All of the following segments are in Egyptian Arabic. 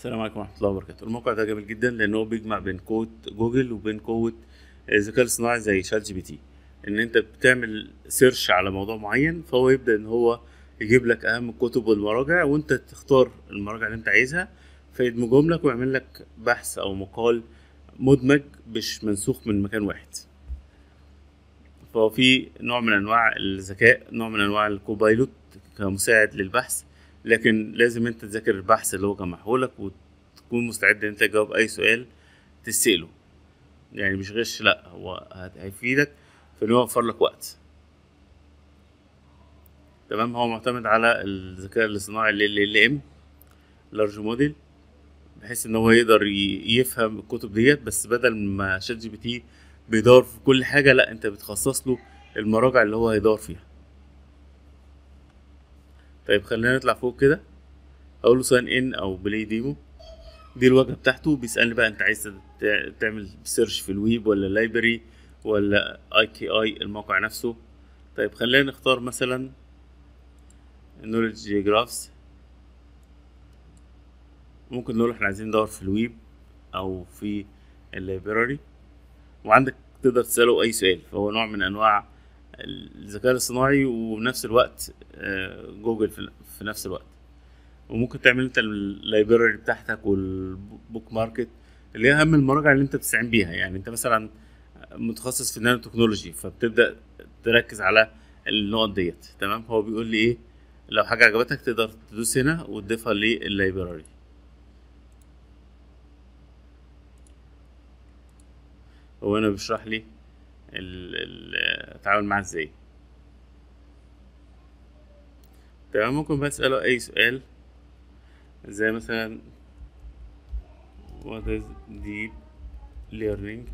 السلام عليكم ورحمة الله وبركاته الموقع ده جميل جدا لأن هو بيجمع بين قوة جوجل وبين قوة الذكاء الاصطناعي زي شات جي بي تي إن أنت بتعمل سيرش على موضوع معين فهو يبدأ إن هو يجيب لك أهم الكتب والمراجع وأنت تختار المراجع اللي أنت عايزها فيدمجهم لك ويعمل لك بحث أو مقال مدمج مش منسوخ من مكان واحد فهو في نوع من أنواع الذكاء نوع من أنواع الكوبايلوت كمساعد للبحث لكن لازم انت تذاكر البحث اللي هو جمعهولك وتكون مستعد ان انت تجاوب اي سؤال تسأله يعني مش غش لا هو هت- هيفيدك في انه يوفر لك وقت تمام هو معتمد على الذكاء الاصطناعي ال ال ام لارج موديل بحيث ان هو يقدر ي- يفهم الكتب ديت بس بدل ما شات جي بي تي بيدور في كل حاجة لا انت بتخصص له المراجع اللي هو هيدور فيها طيب خلينا نطلع فوق كده اقول له ساين ان او بلاي ديمو دي الواجهه بتاعته بيسالني بقى انت عايز تع- تعمل سيرش في الويب ولا لايبرري ولا اي كي اي الموقع نفسه طيب خلينا نختار مثلا نولج جرافز ممكن نقول احنا عايزين ندور في الويب او في اللايبراري وعندك تقدر تساله اي سؤال فهو نوع من انواع الذكاء الاصطناعي وبنفس الوقت آه، جوجل في في نفس الوقت وممكن تعمل انت اللايبراري بتاعتك والبوك ماركت اللي هي اهم المراجع اللي انت بتستعين بيها يعني انت مثلا متخصص في النانو تكنولوجي فبتبدا تركز على النقط ديت تمام هو بيقول لي ايه لو حاجه عجبتك تقدر تدوس هنا وتضيفها لللايبراري هو هنا بيشرح لي ال- ال- اتعامل معاه ازاي تمام ممكن بقى تسأله أي سؤال زي مثلا what is deep learning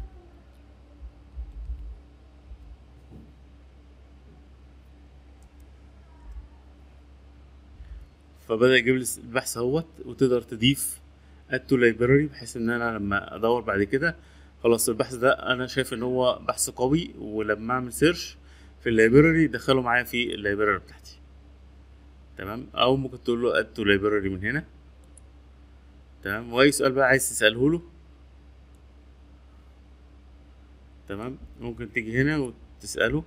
فبدأ يجيب لي البحث اهوت وتقدر تضيف add to library بحيث ان انا لما ادور بعد كده خلاص البحث ده انا شايف ان هو بحث قوي ولما اعمل سيرش في اللايبراري دخله معايا في اللايبراري بتاعتي تمام او ممكن تقول له اد تو لايبراري من هنا تمام واي سؤال بقى عايز تساله له تمام ممكن تيجي هنا وتساله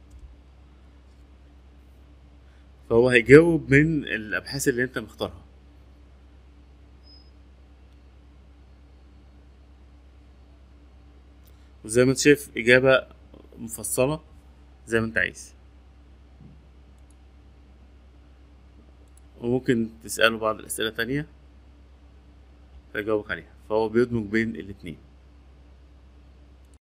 فهو هيجاوب من الابحاث اللي انت مختارها وزي ما انت شايف اجابه مفصله زي ما انت عايز وممكن تسأله بعض الأسئلة تانية فيجاوبك عليها فهو بيدمج بين الاتنين